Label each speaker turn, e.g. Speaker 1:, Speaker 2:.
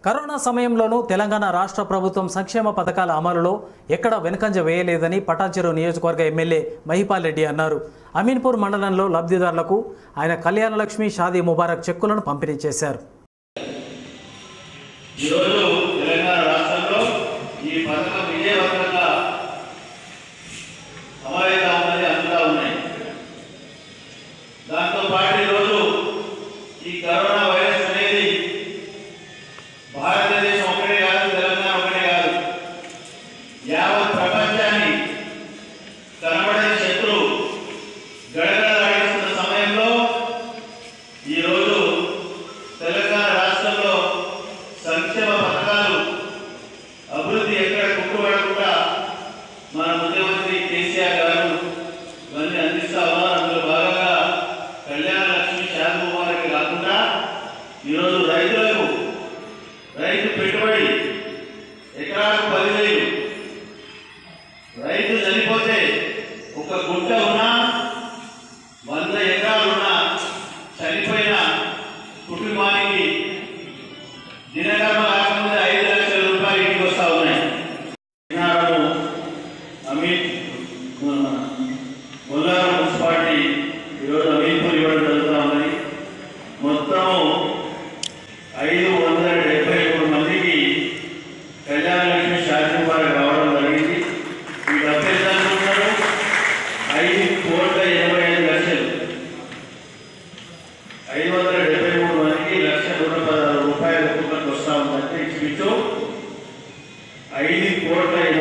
Speaker 1: corona సమయంలోనూ తెలంగాణ రాష్ట్ర ప్రభుత్వం సంక్షేమ పథకాల అమలులో ఎక్కడ వెనుకంజ వేయలేదని పటాచెరు నియోజకవర్గ ఎమ్మెల్యే మహిపాల్ రెడ్డి అన్నారు అమీన్పూర్ మండలంలో లబ్ధిదారులకు ఆయన కళ్యాణలక్ష్మి షాదీ ముబారక్ చెక్కులను పంపిణీ చేశారు
Speaker 2: ఈరోజు తెలంగాణ రాష్ట్రంలో ఈ పథకం విజయవంతంగా అమలైతా ఉన్నది అందుతా ఉన్నాయి దాంతో పాటు ఈరోజు ఈ కరోనా వైరస్ అనేది భారతదేశం ఒకటే కాదు తెలంగాణ ఒకటే కాదు యావత్ ప్రపంచాన్ని కనబడని శత్రువు గడగడలాడిస్తున్న సమయంలో ఈరోజు తెలంగాణ రాష్ట్రంలో సంక్షేమ పథకాలు అభివృద్ధి ఎక్కడ కుట్టుబడకుండా మన ముఖ్యమంత్రి కేసీఆర్ గారు ఇవన్నీ అందిస్తా ఉన్నారు అందులో భాగంగా కళ్యాణ లక్ష్మి శాంతి వారికి కాకుండా ఈరోజు రైతులకు రైతు పెట్టుబడి ఎకరాకు పదివేలు రైతు చనిపోతే ఒక గుంట ఉన్నా వంద ఎకరాలున్నా చనిపోయిన కుటుంబానికి దినకర్మ కాకముందే ఐదు లక్షల రూపాయలు ఇంటికి వస్తా ఉన్నాయి వినారము అమీన్ ముల్లారం మున్సిపాలిటీ ఈరోజు అమీన్పూర్ ఇవ్వడం జరుగుతూ ఉన్నది మొత్తము ఐదు వందల డెబ్బై మూడు మందికి కళ్యాణ లక్ష్మి శాసనం వారు రావడం జరిగింది ఈ డబ్బు ఎంత అనుకుంటున్నారు ఐదు కోట్ల ఎనభై ఐదు లక్షలు ఐదు వందల డెబ్బై మూడు మందికి లక్ష నూట పదహారు రూపాయల ఒక్కొక్కరికి వస్తా ఉందంటే ఇటు ఐదు కోట్ల